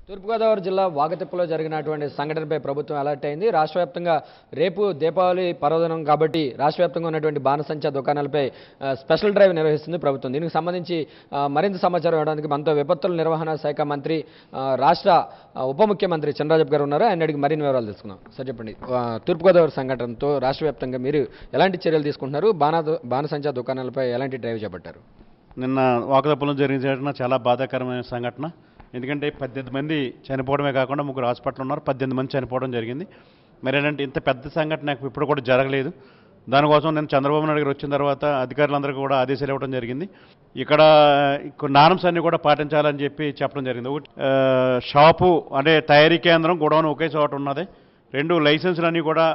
తూర్పుగోదావరి జిల్లా వాగతిప్పలో జరిగినటువంటి సంఘటనపై ప్రభుత్వం అలర్ట్ అయింది రాష్ట్ర వ్యాప్తంగా రేపు దీపావళి పర్వదినం కాబట్టి రాష్ట్ర వ్యాప్తంగా ఉన్నటువంటి బాణసంచా దుకాణాలపై ఆ, స్పెషల్ డ్రైవ్ నిర్వహిస్తుంది ప్రభుత్వం దీనికి సంబంధించి ఆ, మరింత సమాచారం ఇవ్వడానికి మనతో విపత్తుల నిర్వహణ శాఖ మంత్రి ఆ, రాష్ట్ర ఆ, ఉప ముఖ్యమంత్రి చంద్రరాజు గారు ఉన్నారు ఆయన అడిగి మరిన్ని వివరాలు తెలుసుకుందాం సార్ చెప్పండి ఆ, తూర్పుగోదావరి సంఘటనతో రాష్ట్ర వ్యాప్తంగా మీరు ఎలాంటి చర్యలు తీసుకుంటున్నారు బాణ బాణసంచా దుకాణాలపై ఎలాంటి డ్రైవ్ చేపట్టారు నిన్న వాకదప్పులో జరిగిన సంఘటన చాలా బాధాకరమైన సంఘటన ఎందుకంటే పద్దెనిమిది మంది చనిపోవడమే కాకుండా ముగ్గురు హాస్పిటల్ ఉన్నారు పద్దెనిమిది మంది చనిపోవడం జరిగింది మరి ఏంటంటే ఇంత పెద్ద సంఘటన నాకు ఇప్పుడు కూడా జరగలేదు దానికోసం నేను చంద్రబాబు నాయుడు గారు వచ్చిన తర్వాత అధికారులందరికీ కూడా ఆదేశాలు ఇవ్వడం జరిగింది ఇక్కడ నార్మ్స్ అన్ని కూడా పాటించాలని చెప్పి చెప్పడం జరిగింది ఒకటి ఆ, షాపు అంటే తయారీ కేంద్రం గొడవను ఒకే చోట ఉన్నది రెండు లైసెన్సులు అన్నీ కూడా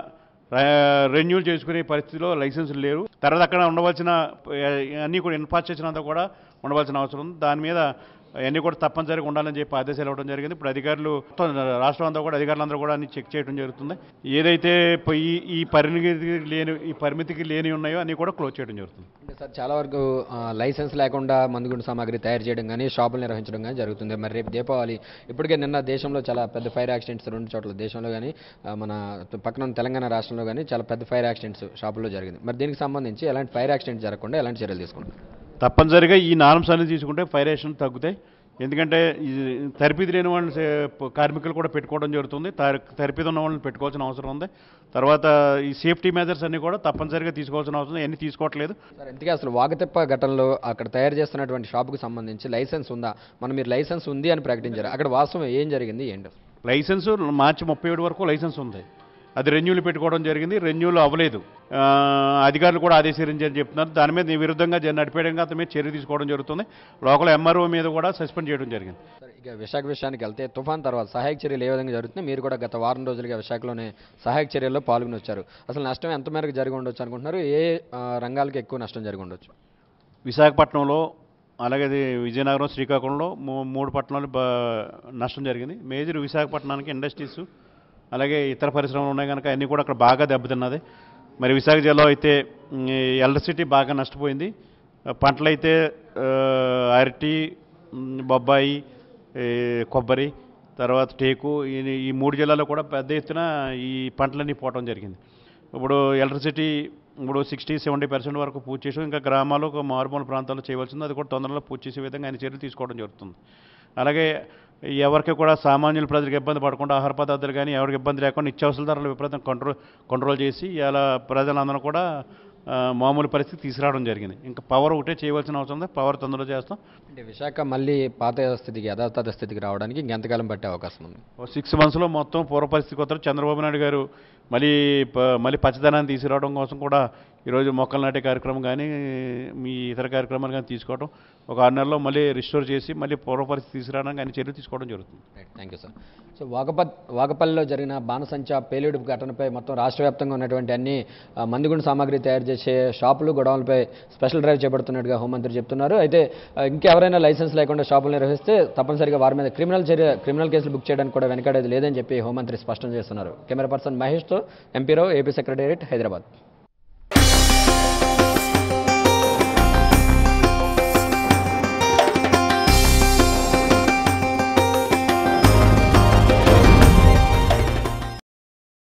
రెన్యూల్ చేసుకునే పరిస్థితిలో లైసెన్సులు లేరు తర్వాత అక్కడ ఉండవలసిన ఆ, అన్నీ కూడా ఇన్ఫ్రాస్ట్రక్చర్ అంతా కూడా ఉండవలసిన అవసరం ఉంది దాని మీద అన్నీ కూడా తప్పనిసరిగా ఉండాలని చెప్పి ఆదేశాలు ఇవ్వడం జరిగింది ఇప్పుడు అధికారులు మొత్తం రాష్ట్రం అంతా కూడా అధికారులందరూ కూడా అన్ని చెక్ చేయడం జరుగుతుంది ఏదైతే ప- ఈ ఈ పరిమితికి లేని ఈ పరిమితికి లేని ఉన్నాయో అన్నీ కూడా క్లోజ్ చేయడం జరుగుతుంది అంటే సార్ చాలా వరకు ఆ, లైసెన్స్ లేకుండా మందుగుండు సామాగ్రి తయారు చేయడం కానీ షాపులు నిర్వహించడం కానీ జరుగుతుంది మరి రేపు దీపావళి ఇప్పటికే నిన్న దేశంలో చాలా పెద్ద ఫైర్ యాక్సిడెంట్స్ రెండు చోట్ల దేశంలో కానీ ఆ, మన పక్కన ఉన్న తెలంగాణ రాష్ట్రంలో కానీ చాలా పెద్ద ఫైర్ యాక్సిడెంట్స్ షాపుల్లో జరిగింది మరి దీనికి సంబంధించి ఎలాంటి ఫైర్ యాక్సిడెంట్ జరగకుండా ఎలాంటి చర్యలు తీసుకుంటారు తప్పనిసరిగా ఈ నార్మ్స్ అన్ని తీసుకుంటే ఫైర్ యాక్షన్ తగ్గుతాయి ఎందుకంటే ఈ తరపిది లేని వాళ్ళని సే- కార్మికులు కూడా పెట్టుకోవడం జరుగుతుంది తర- తరపిది ఉన్న వాళ్ళని పెట్టుకోవాల్సిన అవసరం ఉంది తర్వాత ఈ సేఫ్టీ మెజర్స్ అన్ని కూడా తప్పనిసరిగా తీసుకోవాల్సిన అవసరం ఉంది. అన్ని తీసుకోవట్లేదు సార్ ఇంతకీ అసలు వాగతిప్ప ఘటనలో అక్కడ తయారు చేస్తున్నటువంటి షాపుకి సంబంధించి లైసెన్స్ ఉందా మనం మీరు లైసెన్స్ ఉంది అని ప్రకటించారు అక్కడ వాస్తవం ఏం జరిగింది ఏంటి లైసెన్స్ మార్చి ముప్పై ఏడు వరకు లైసెన్స్ ఉంది అది రెన్యూలు పెట్టుకోవడం జరిగింది రెన్యూలు అవ్వలేదు ఆ, అధికారులు కూడా ఆదేశించారని చెప్తున్నారు దాని మీద విరుద్ధంగా జ- నడిపేయడంగా అతని మీద చర్య తీసుకోవడం జరుగుతుంది లోకల్ ఎంఆర్ఓ మీద కూడా సస్పెండ్ చేయడం జరిగింది సరే ఇక విశాఖ విషయానికి వెళ్తే తుఫాన్ తర్వాత సహాయక చర్యలు ఏ విధంగా జరుగుతుంది మీరు కూడా గత వారం రోజులుగా విశాఖలోనే సహాయక చర్యల్లో పాల్గొని వచ్చారు అసలు నష్టం ఎంత మేరకు జరిగి ఉండొచ్చు అనుకుంటున్నారు ఏ ఆ, రంగాలకి ఎక్కువ నష్టం జరిగి ఉండొచ్చు విశాఖపట్నంలో అలాగే అది విజయనగరం శ్రీకాకుళంలో మూ- మూడు పట్టణాలు బా నష్టం జరిగింది మేజర్ విశాఖపట్నానికి ఇండస్ట్రీస్ అలాగే ఇతర పరిశ్రమలు ఉన్నాయి కనుక అన్నీ కూడా అక్కడ బాగా దెబ్బతిన్నది మరి విశాఖ జిల్లాలో అయితే ఉమ్, ఈ ఎలక్ట్రిసిటీ బాగా నష్టపోయింది ఆ, పంటలైతే ఆ, అరటి ఉమ్, బొబ్బాయి ఈ కొబ్బరి తర్వాత టేకు ఈ- ఈ మూడు జిల్లాలో కూడా పెద్ద ఎత్తున ఈ పంటలన్నీ పోవటం జరిగింది ఇప్పుడు ఎలక్ట్రిసిటీ ఇప్పుడు సిక్స్టీ సెవెంటీ పర్సెంట్ వరకు పూర్తి చేసాం ఇంకా గ్రామాలు ఒక మారుమూల ప్రాంతాల్లో చేయవలసింది అది కూడా తొందరలో పూర్తి చేసే విధంగా ఆయన చర్యలు తీసుకోవడం జరుగుతుంది అలాగే ఎవరికి కూడా సామాన్యుల ప్రజలకు ఇబ్బంది పడకుండా ఆహార పదార్థాలు కానీ ఎవరికి ఇబ్బంది లేకుండా నిత్యావసర ధరలు విపరీతం కంట్రోల్ కంట్రోల్ చేసి ఇలా ప్రజలందరూ కూడా ఆ, మామూలు పరిస్థితి తీసుకురావడం జరిగింది ఇంకా పవర్ ఒకటే చేయవలసిన అవసరం ఉంది పవర్ తొందరలో చేస్తాం అంటే విశాఖ మళ్ళీ పాత స్థితికి యథాతథ స్థితికి రావడానికి ఇంకెంతకాలం పట్టే అవకాశం ఉంది ఓ సిక్స్ మంత్స్లో మొత్తం పూర్వ పరిస్థితికి వస్తారు చంద్రబాబు నాయుడు గారు మళ్ళీ ప- మళ్ళీ పచ్చదనాన్ని తీసుకురావడం కోసం కూడా ఈరోజు మొక్కలు నాటే కార్యక్రమం కానీ మీ ఇతర కార్యక్రమాలు కానీ తీసుకోవడం ఒక ఆరు నెలల్లో మళ్ళీ రిస్టోర్ చేసి మళ్ళీ పూర్వ పరిస్థితి తీసుకురావడానికి ఆయన చర్యలు తీసుకోవడం జరుగుతుంది థ్యాంక్ యూ సార్ సో వాగప వాగపల్లిలో జరిగిన బాణసంచా పేలుడు ఘటనపై మొత్తం రాష్ట్ర వ్యాప్తంగా ఉన్నటువంటి అన్ని ఆ, మందుగుండు సామాగ్రి తయారు చేసే షాపులు గొడవలపై స్పెషల్ డ్రైవ్ చేపడుతున్నట్టుగా హోంమంత్రి చెప్తున్నారు అయితే ఆ, ఇంకెవరైనా లైసెన్స్ లేకుండా షాపులు నిర్వహిస్తే తప్పనిసరిగా వారి మీద క్రిమినల్ చర్య క్రిమినల్ కేసులు బుక్ చేయడానికి కూడా వెనకాడేది లేదని చెప్పి హోంమంత్రి స్పష్టం చేస్తున్నారు కెమెరా పర్సన్ మహేష్తో MP Rao AP secretariat Hyderabad